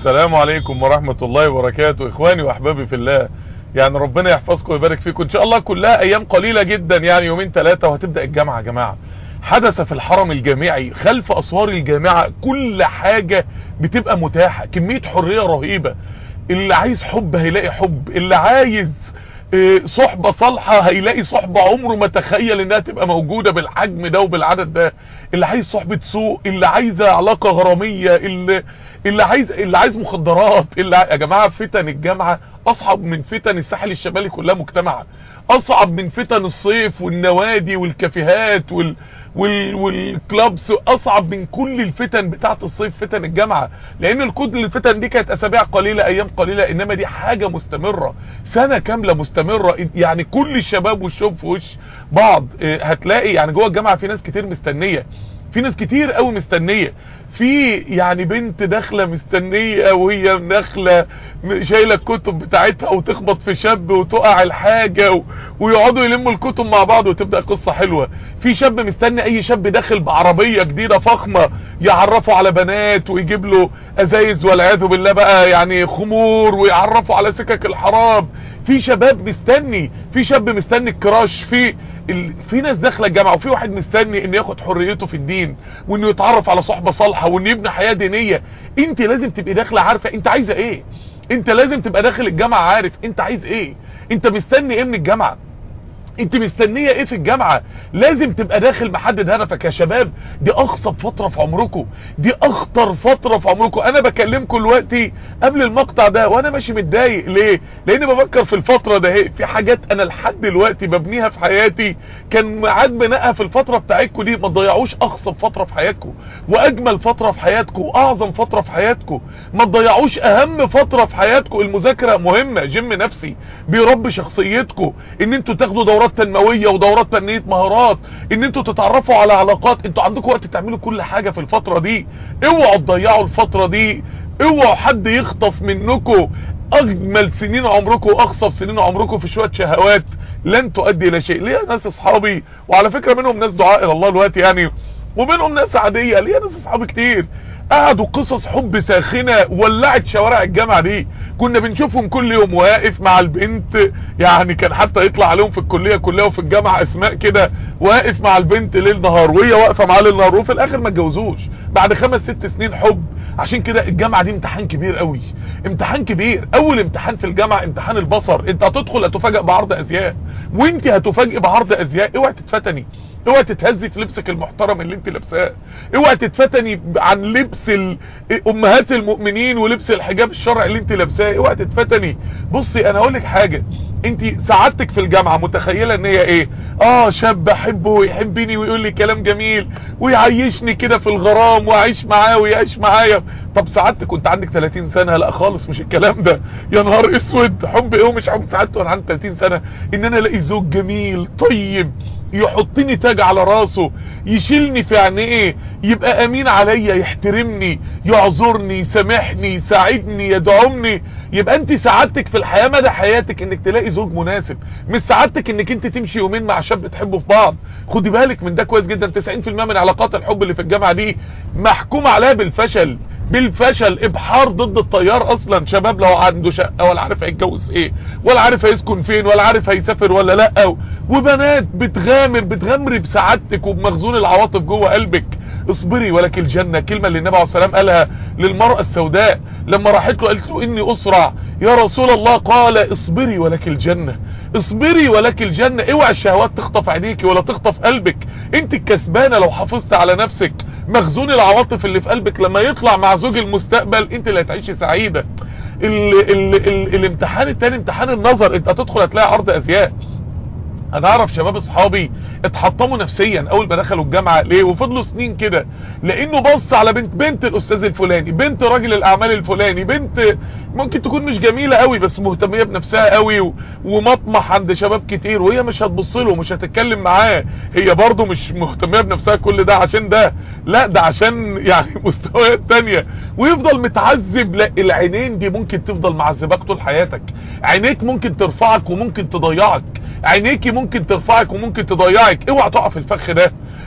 السلام عليكم ورحمة الله وبركاته اخواني واحبابي في الله يعني ربنا يحفظكم ويبارك فيكم ان شاء الله كلها ايام قليلة جدا يعني يومين ثلاثة وهتبدأ الجامعة يا جماعة حدث في الحرم الجامعي خلف اسوار الجامعة كل حاجة بتبقى متاحة كمية حرية رهيبة اللي عايز حب هيلاقي حب اللي عايز صحبة صالحة هيلاقي صحبة عمره ما تخيل انها تبقى موجودة بالحجم ده وبالعدد ده اللي عايز صحبة سوء اللي عايزة علاقة غرامية اللي, اللي عايز اللي عايز مخدرات اللي يا جماعة فتن الجامعة اصعب من فتن الساحل الشمالي كلها مجتمعة اصعب من فتن الصيف والنوادي والكافيهات وال وال والكلابس اصعب من كل الفتن بتاعه الصيف فتن الجامعه لان كل الفتن دي كانت اسابيع قليله ايام قليله انما دي حاجه مستمره سنه كامله مستمره يعني كل الشباب والشوب في وش بعض هتلاقي يعني جوه الجامعه في ناس كتير مستنيه في ناس كتير قوي مستنيه في يعني بنت داخله مستنيه وهي داخله شايله الكتب بتاعتها وتخبط في شاب وتقع الحاجه و... ويقعدوا يلموا الكتب مع بعض وتبدا قصه حلوه في شاب مستني اي شاب داخل بعربيه جديده فخمه يعرفوا على بنات ويجيب له ازايز والعياذ بالله بقى يعني خمور ويعرفوا على سكك الحرام في شباب مستني في شاب مستني الكراش في ال... في ناس داخله الجامعه وفي واحد مستني انه ياخد حريته في الدين وانه يتعرف على صحبه صالحه وانه يبني حياه دينيه انت لازم تبقي داخله عارفه انت عايزه ايه انت لازم تبقى داخل الجامعه عارف انت عايز ايه انت مستني ايه من الجامعه انت مستنيه ايه في الجامعه لازم تبقى داخل محدد هدفك يا شباب دي اخصب فتره في عمركم دي اخطر فتره في عمركم انا بكلمكم دلوقتي قبل المقطع ده وانا ماشي متضايق ليه لان بفكر في الفتره ده في حاجات انا لحد دلوقتي ببنيها في حياتي كان ميعاد بنائها في الفتره بتاعتكم دي ما تضيعوش اخصب فتره في حياتكم واجمل فتره في حياتكم واعظم فتره في حياتكم ما تضيعوش اهم فتره في حياتكم المذاكره مهمه جيم نفسي بيربي شخصيتكم ان انتوا تاخدوا دورات دورات تنمويه ودورات تنميه مهارات ان انتوا تتعرفوا على علاقات انتوا عندكم وقت تعملوا كل حاجه في الفتره دي اوعوا تضيعوا الفتره دي اوعوا حد يخطف منكم اجمل سنين عمركم واخصف سنين عمركم في شويه شهوات لن تؤدي الى شيء ليا ناس اصحابي وعلى فكره منهم ناس دعاء الى الله دلوقتي يعني ومنهم ناس عاديه ليا ناس اصحابي كتير قعدوا قصص حب ساخنه ولعت شوارع الجامعه دي كنا بنشوفهم كل يوم واقف مع البنت يعني كان حتى يطلع عليهم في الكليه كلها وفي الجامعه اسماء كده واقف مع البنت ليل نهار وهي واقفه معاه ليل نهار وفي الاخر ما اتجوزوش بعد خمس ست سنين حب عشان كده الجامعه دي امتحان كبير قوي امتحان كبير اول امتحان في الجامعه امتحان البصر انت هتدخل هتفاجئ بعرض ازياء وانت هتفاجئ بعرض ازياء اوعي تتفتني اوعي تتهزي في لبسك المحترم اللي انت لابساه اوعي تتفتني عن لبس امهات المؤمنين ولبس الحجاب الشرعي اللي انت لابساه اوعي تتفتني بصي انا اقول لك حاجه انت سعادتك في الجامعه متخيله ان هي ايه اه شاب بحبه ويحبني ويقول لي كلام جميل ويعيشني كده في الغرام واعيش معاه ويعيش معايا طب سعادتك كنت عندك 30 سنه لا خالص مش الكلام ده يا نهار اسود حب ايه ومش حب سعادته وانا عندي 30 سنه ان انا الاقي زوج جميل طيب يحطني تاج على راسه يشيلني في عينيه يبقى امين عليا يحترمني يعذرني يسامحني يساعدني يدعمني يبقى انت سعادتك في الحياه مدى حياتك انك تلاقي زوج مناسب مش سعادتك انك انت تمشي يومين مع شاب تحبوا في بعض خدي بالك من ده كويس جدا 90% من علاقات الحب اللي في الجامعه دي محكوم عليها بالفشل بالفشل ابحار ضد التيار اصلا شباب لو عنده شقه ولا عارف هيتجوز ايه ولا عارف هيسكن فين ولا عارف هيسافر ولا لا وبنات بتغامر بتغامري بسعادتك وبمخزون العواطف جوه قلبك اصبري ولك الجنه كلمه اللي النبي عليه الصلاه والسلام قالها للمراه السوداء لما راحت له قالت له اني اسرع يا رسول الله قال اصبري ولك الجنه اصبري ولك الجنه اوعى الشهوات تخطف عينيكي ولا تخطف قلبك انت الكسبانه لو حافظت على نفسك مخزون العواطف اللي في قلبك لما يطلع مع زوج المستقبل انت اللي هتعيشي سعيده ال ال ال الامتحان التاني امتحان النظر انت هتدخل هتلاقي عرض ازياء انا اعرف شباب اصحابي اتحطموا نفسيا اول ما دخلوا الجامعه ليه وفضلوا سنين كده لانه بص على بنت بنت الاستاذ الفلاني بنت راجل الاعمال الفلاني بنت ممكن تكون مش جميله قوي بس مهتميه بنفسها قوي و... ومطمح عند شباب كتير وهي مش هتبص له مش هتتكلم معاه هي برضه مش مهتميه بنفسها كل ده عشان ده لا ده عشان يعني مستويات تانية ويفضل متعذب لا العينين دي ممكن تفضل معذباك طول حياتك عينيك ممكن ترفعك وممكن تضيعك عينيكي ممكن ترفعك وممكن تضيعك اوعى تقع في الفخ ده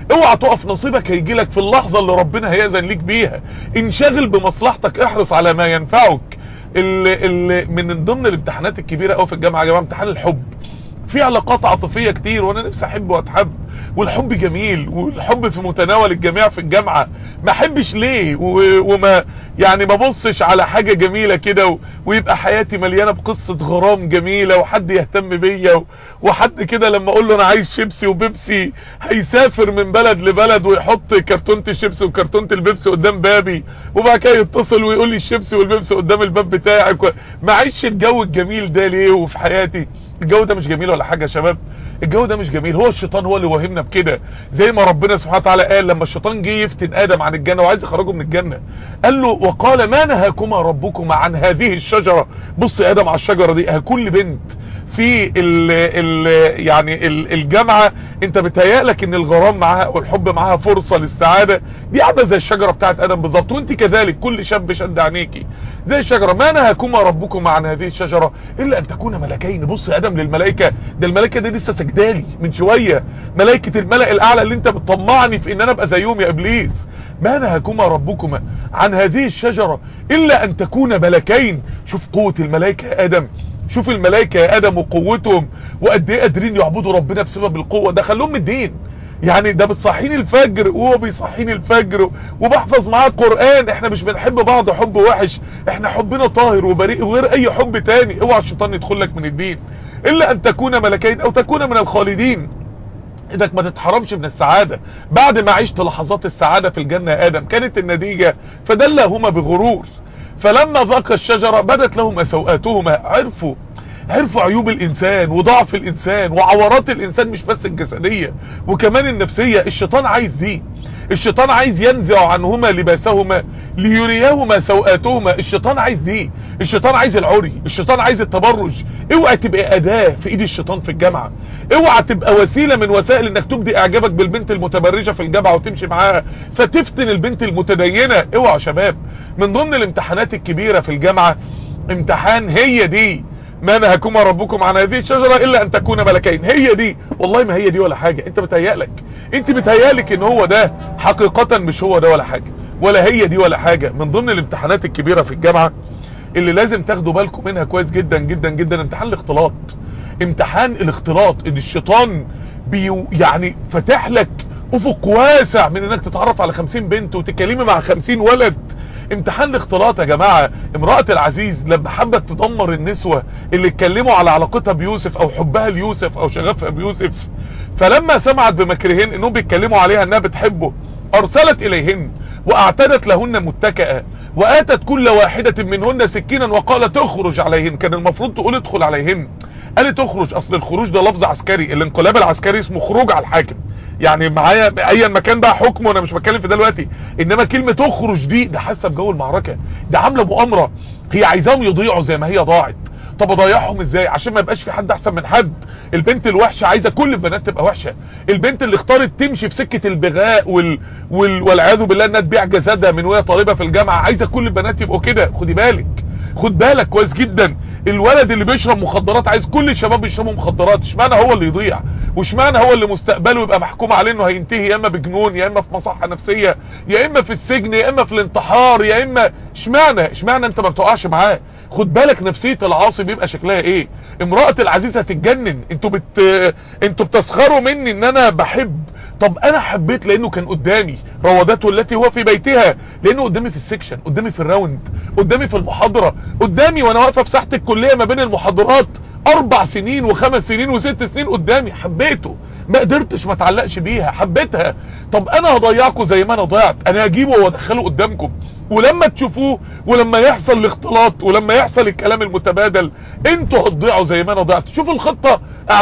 اوعى تقف نصيبك هيجي لك في اللحظة اللي ربنا هيأذن ليك بيها انشغل بمصلحتك احرص على ما ينفعك اللي اللي من ضمن الامتحانات الكبيرة قوي في الجامعة يا جماعة امتحان الحب في علاقات عاطفية كتير وانا نفسي احب واتحب والحب جميل والحب في متناول الجميع في الجامعة ما احبش ليه وما يعني ما بصش على حاجة جميلة كده ويبقى حياتي مليانة بقصة غرام جميلة وحد يهتم بيا وحد كده لما اقول له انا عايز شيبسي وبيبسي هيسافر من بلد لبلد ويحط كرتونة الشيبسي وكرتونة البيبسي قدام بابي وبعد كده يتصل ويقول لي الشيبسي والبيبسي قدام الباب بتاعك ما عيش الجو الجميل ده ليه وفي حياتي الجو ده مش جميل ولا حاجة يا شباب الجو ده مش جميل هو الشيطان هو اللي وهمنا بكده زي ما ربنا سبحانه وتعالى قال لما الشيطان جه يفتن ادم عن الجنه وعايز يخرجه من الجنه قال له وقال ما نهاكما ربكما عن هذه الشجره بص يا ادم على الشجره دي كل بنت في ال ال يعني ال الجامعه انت بتهيألك ان الغرام معاها والحب معاها فرصه للسعاده دي عامله زي الشجره بتاعت ادم بالظبط وانت كذلك كل شاب شد عينيكي زي الشجره ما نهاكما ربكما عن هذه الشجره الا ان تكون ملكين بص يا ادم للملائكه ده الملائكه دي لسه سجدالي من شويه ملائكه الملأ الاعلى اللي انت بتطمعني في ان انا ابقى زيهم يا ابليس ما نهاكما ربكما عن هذه الشجره الا ان تكون ملكين شوف قوه الملائكه يا ادم شوف الملائكة يا ادم وقوتهم وقد ايه قادرين يعبدوا ربنا بسبب القوة ده خلوهم الدين يعني ده بتصحيني الفجر وهو بيصحيني الفجر وبحفظ معاه قرآن احنا مش بنحب بعض حب وحش احنا حبنا طاهر وبريء وغير اي حب تاني اوعى الشيطان يدخل لك من الدين الا ان تكون ملكين او تكون من الخالدين انك ما تتحرمش من السعادة بعد ما عشت لحظات السعادة في الجنة يا ادم كانت النتيجة فدلهما بغرور فلما ذاق الشجرة بدت لهما سوءاتهما عرفوا عرفوا عيوب الانسان وضعف الانسان وعورات الانسان مش بس الجسدية وكمان النفسية الشيطان عايز دي الشيطان عايز ينزع عنهما لباسهما ليريهما سوءاتهما الشيطان عايز دي الشيطان عايز العري الشيطان عايز التبرج اوعى تبقى اداة في ايد الشيطان في الجامعة اوعى تبقى وسيلة من وسائل انك تبدي اعجابك بالبنت المتبرجة في الجامعة وتمشي معاها فتفتن البنت المتدينة اوعى يا شباب من ضمن الامتحانات الكبيرة في الجامعة امتحان هي دي ما نهاكما ربكم عن هذه الشجرة الا ان تكون ملكين هي دي والله ما هي دي ولا حاجة انت بتهيألك انت بتهيألك ان هو ده حقيقة مش هو ده ولا حاجة ولا هي دي ولا حاجة من ضمن الامتحانات الكبيرة في الجامعة اللي لازم تاخدوا بالكم منها كويس جدا جدا جدا امتحان الاختلاط امتحان الاختلاط ان الشيطان بي يعني فتح لك افق واسع من انك تتعرف على 50 بنت وتتكلمي مع 50 ولد امتحان الاختلاط يا جماعة امرأة العزيز لما حبت تدمر النسوة اللي اتكلموا على علاقتها بيوسف او حبها ليوسف او شغفها بيوسف فلما سمعت بمكرهن انهم بيتكلموا عليها انها بتحبه ارسلت اليهن واعتدت لهن متكئة واتت كل واحدة منهن سكينا وقالت اخرج عليهن كان المفروض تقول ادخل عليهن قالت اخرج اصل الخروج ده لفظ عسكري الانقلاب العسكري اسمه خروج على الحاكم يعني معايا ايا مكان بقى حكم وانا مش بتكلم في ده دلوقتي انما كلمة تخرج دي ده حاسه بجو المعركة ده عامله مؤامرة هي عايزاهم يضيعوا زي ما هي ضاعت طب اضيعهم ازاي عشان ما يبقاش في حد احسن من حد البنت الوحشة عايزة كل البنات تبقى وحشة البنت اللي اختارت تمشي في سكة البغاء وال... وال... والعياذ بالله انها تبيع جسدها من وهي طالبة في الجامعة عايزة كل البنات يبقوا كده خدي بالك خد بالك كويس جدا الولد اللي بيشرب مخدرات عايز كل الشباب يشربوا مخدرات اشمعنى هو اللي يضيع واشمعنى هو اللي مستقبله يبقى محكوم عليه انه هينتهي يا اما بجنون يا اما في مصحة نفسية يا اما في السجن يا اما في الانتحار يا اما اشمعنى اشمعنى انت ما بتقعش معاه خد بالك نفسية العاصي بيبقى شكلها ايه امرأة العزيز هتتجنن انتوا بت انتوا بتسخروا مني ان انا بحب طب انا حبيت لانه كان قدامي روضته التي هو في بيتها لانه قدامي في السكشن قدامي في الراوند قدامي في المحاضرة قدامي وانا واقفة في ساحة الكلية ما بين المحاضرات اربع سنين وخمس سنين وست سنين قدامي حبيته ما قدرتش ما اتعلقش بيها حبيتها طب انا هضيعكم زي ما انا ضيعت انا هجيبه وادخله قدامكم ولما تشوفوه ولما يحصل الاختلاط ولما يحصل الكلام المتبادل انتوا هتضيعوا زي ما انا ضيعت شوف الخطة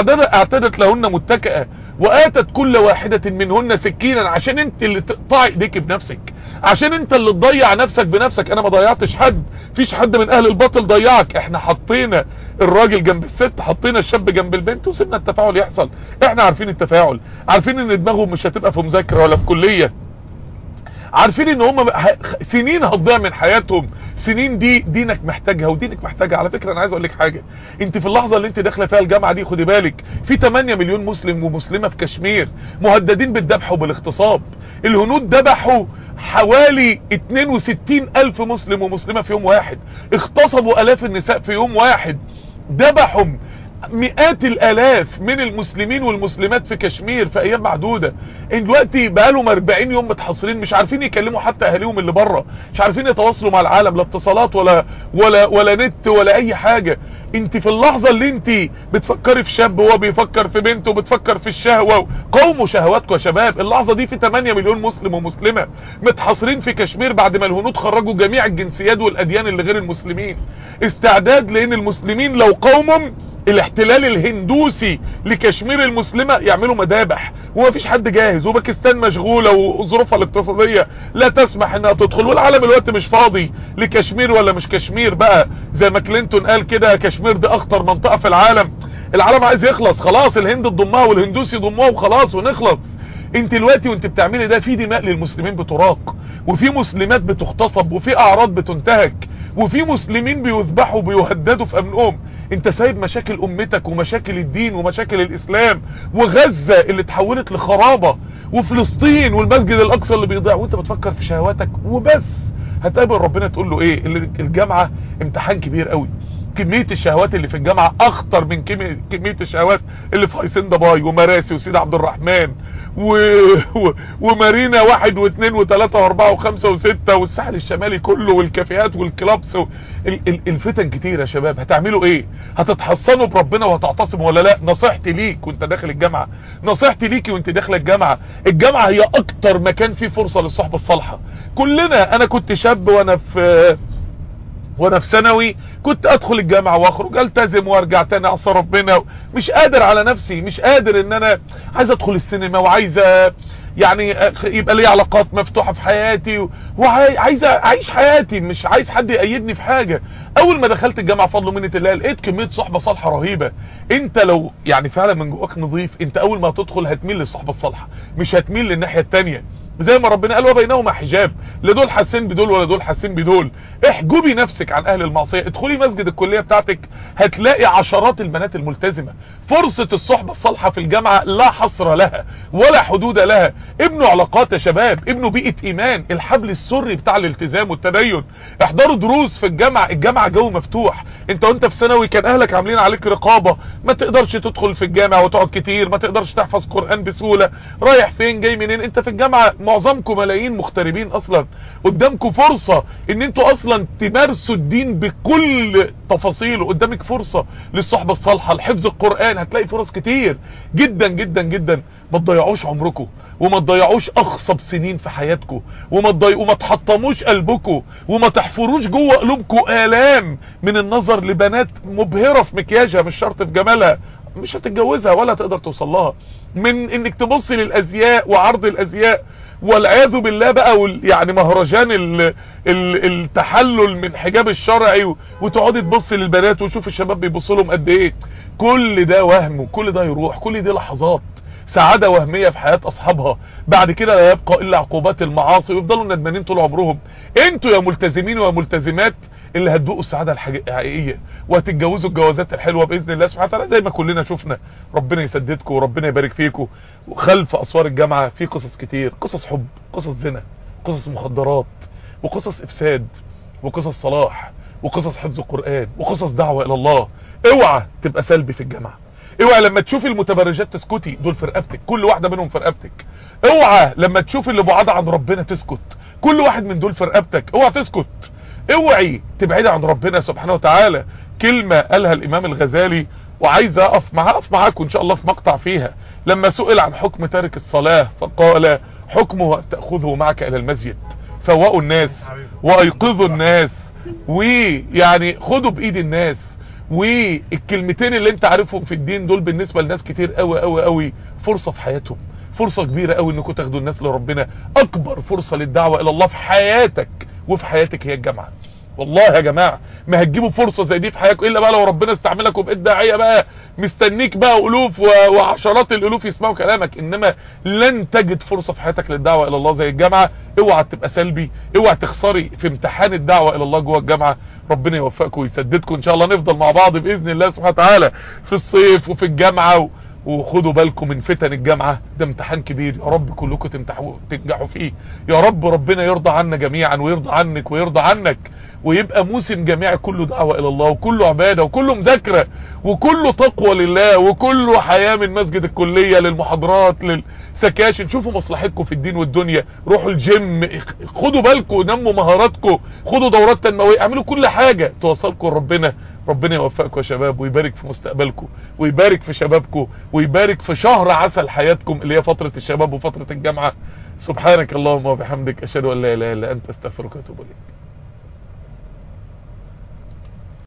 اعتدت لهن متكئة واتت كل واحدة منهن سكينا عشان انت اللي تقطعي ايديك بنفسك عشان انت اللي تضيع نفسك بنفسك انا ما ضيعتش حد فيش حد من اهل الباطل ضيعك احنا حطينا الراجل جنب الست حطينا الشاب جنب البنت وسيبنا التفاعل يحصل احنا عارفين التفاعل عارفين ان دماغهم مش هتبقى في مذاكرة ولا في كلية عارفين ان هم سنين هتضيع من حياتهم السنين دي دينك محتاجها ودينك محتاجها على فكرة انا عايز اقول لك حاجة انت في اللحظة اللي انت داخله فيها الجامعة دي خدي بالك في 8 مليون مسلم ومسلمة في كشمير مهددين بالذبح وبالاغتصاب الهنود ذبحوا حوالي 62 الف مسلم ومسلمة في يوم واحد اغتصبوا الاف النساء في يوم واحد ذبحوا مئات الالاف من المسلمين والمسلمات في كشمير في ايام معدودة دلوقتي بقالهم 40 يوم متحصرين مش عارفين يكلموا حتى اهاليهم اللي بره مش عارفين يتواصلوا مع العالم لا اتصالات ولا ولا ولا نت ولا اي حاجة انت في اللحظة اللي انت بتفكري في شاب وهو بيفكر في بنت وبتفكر في الشهوة قوموا شهواتكم يا شباب اللحظة دي في 8 مليون مسلم ومسلمة متحصرين في كشمير بعد ما الهنود خرجوا جميع الجنسيات والاديان اللي غير المسلمين استعداد لان المسلمين لو قومهم الاحتلال الهندوسي لكشمير المسلمة يعملوا مذابح ومفيش حد جاهز وباكستان مشغولة وظروفها الاقتصادية لا تسمح انها تدخل والعالم الوقت مش فاضي لكشمير ولا مش كشمير بقى زي ما كلينتون قال كده كشمير دي اخطر منطقة في العالم العالم عايز يخلص خلاص الهند تضمها والهندوس يضموها وخلاص ونخلص انت دلوقتي وانت بتعملي ده في دماء للمسلمين بتراق وفي مسلمات بتغتصب وفي اعراض بتنتهك وفي مسلمين بيذبحوا وبيهددوا في امنهم انت سايب مشاكل امتك ومشاكل الدين ومشاكل الاسلام وغزة اللي اتحولت لخرابة وفلسطين والمسجد الاقصى اللي بيضيع وانت بتفكر في شهواتك وبس هتقابل ربنا تقول له ايه اللي الجامعة امتحان كبير قوي كمية الشهوات اللي في الجامعة اخطر من كمية, كمية الشهوات اللي في هيسن دبي ومراسي وسيد عبد الرحمن و... و... ومارينا واحد واثنين وثلاثة واربعة وخمسة وستة والساحل الشمالي كله والكافيهات والكلابس و... ال... ال... الفتن كتير يا شباب هتعملوا ايه هتتحصنوا بربنا وهتعتصموا ولا لا نصيحتي ليك وانت داخل الجامعة نصيحتي ليكي وانت داخله الجامعة الجامعة هي اكتر مكان فيه فرصة للصحبة الصالحة كلنا انا كنت شاب وانا في وانا في ثانوي كنت ادخل الجامعة واخرج التزم وارجع تاني اعصى ربنا مش قادر على نفسي مش قادر ان انا عايز ادخل السينما وعايز يعني يبقى لي علاقات مفتوحة في حياتي وعايز اعيش حياتي مش عايز حد يأيدني في حاجة اول ما دخلت الجامعة فضل منة الله لقيت كمية صحبة صالحة رهيبة انت لو يعني فعلا من جواك نظيف انت اول ما تدخل هتميل للصحبة الصالحة مش هتميل للناحية التانية زي ما ربنا قال وبينهما حجاب لا دول حاسين بدول ولا دول حاسين بدول احجبي نفسك عن اهل المعصيه ادخلي مسجد الكليه بتاعتك هتلاقي عشرات البنات الملتزمه فرصه الصحبه الصالحه في الجامعه لا حصر لها ولا حدود لها ابنوا علاقات يا شباب ابنوا بيئه ايمان الحبل السري بتاع الالتزام والتدين احضروا دروس في الجامعه الجامعه جو مفتوح انت وانت في ثانوي كان اهلك عاملين عليك رقابه ما تقدرش تدخل في الجامعه وتقعد كتير ما تقدرش تحفظ قران بسهوله رايح فين جاي منين انت في الجامعه معظمكم ملايين مغتربين اصلا قدامكم فرصة ان انتوا اصلا تمارسوا الدين بكل تفاصيله قدامك فرصة للصحبة الصالحة لحفظ القرآن هتلاقي فرص كتير جدا جدا جدا ما تضيعوش عمركم وما تضيعوش اخصب سنين في حياتكم وما تضيعوا وما تحطموش قلبكم وما تحفروش جوه قلوبكم الام من النظر لبنات مبهرة في مكياجها مش شرط في جمالها مش هتتجوزها ولا تقدر توصل لها من انك تبصي للازياء وعرض الازياء والعياذ بالله بقى يعني مهرجان ال ال التحلل من حجاب الشرعي وتقعدي تبصي للبنات وتشوف الشباب بيبصوا لهم قد ايه كل ده وهم وكل ده يروح كل دي لحظات سعادة وهمية في حياة اصحابها بعد كده لا يبقى الا عقوبات المعاصي ويفضلوا ندمانين طول عمرهم انتوا يا ملتزمين ويا ملتزمات اللي هتدوقوا السعادة الحقيقية وهتتجوزوا الجوازات الحلوة بإذن الله سبحانه وتعالى زي ما كلنا شفنا ربنا يسددكم وربنا يبارك فيكم وخلف أسوار الجامعة في قصص كتير قصص حب قصص زنا قصص مخدرات وقصص إفساد وقصص صلاح وقصص حفظ القرآن وقصص دعوة إلى الله اوعى تبقى سلبي في الجامعة اوعى لما تشوفي المتبرجات تسكتي دول في رقبتك كل واحدة منهم في رقبتك اوعى لما تشوفي اللي بعاد عن ربنا تسكت كل واحد من دول في رقبتك اوعى تسكت اوعي تبعدي عن ربنا سبحانه وتعالى كلمة قالها الامام الغزالي وعايز اقف معاه اقف معاكم ان شاء الله في مقطع فيها لما سئل عن حكم تارك الصلاة فقال حكمه تأخذه معك الى المسجد فوقوا الناس وايقظوا الناس ويعني خدوا بايد الناس والكلمتين اللي انت عارفهم في الدين دول بالنسبة لناس كتير قوي قوي قوي فرصة في حياتهم فرصة كبيرة قوي انكم تاخدوا الناس لربنا اكبر فرصة للدعوة الى الله في حياتك وفي حياتك هي الجامعة والله يا جماعة ما هتجيبوا فرصة زي دي في حياتكم الا بقى لو ربنا استعملك وبقيت داعية بقى مستنيك بقى الوف وعشرات الالوف يسمعوا كلامك انما لن تجد فرصة في حياتك للدعوة الى الله زي الجامعة اوعى تبقى سلبي اوعى تخسري في امتحان الدعوة الى الله جوه الجامعة ربنا يوفقكم ويسددكم ان شاء الله نفضل مع بعض باذن الله سبحانه وتعالى في الصيف وفي الجامعة و... وخدوا بالكم من فتن الجامعة ده امتحان كبير يا رب كلكم تنجحوا تنجحوا فيه يا رب ربنا يرضى عنا جميعا ويرضى عنك ويرضى عنك ويبقى موسم جماعي كله دعوة الى الله وكله عبادة وكله مذاكرة وكله تقوى لله وكله حياة من مسجد الكلية للمحاضرات للسكاشن شوفوا مصلحتكم في الدين والدنيا روحوا الجيم خدوا بالكم نموا مهاراتكم خدوا دورات تنموية اعملوا كل حاجة توصلكم لربنا ربنا يوفقكم يا شباب ويبارك في مستقبلكم ويبارك في شبابكم ويبارك في شهر عسل حياتكم اللي هي فترة الشباب وفترة الجامعة سبحانك اللهم وبحمدك اشهد ان لا اله الا انت استغفرك واتوب اليك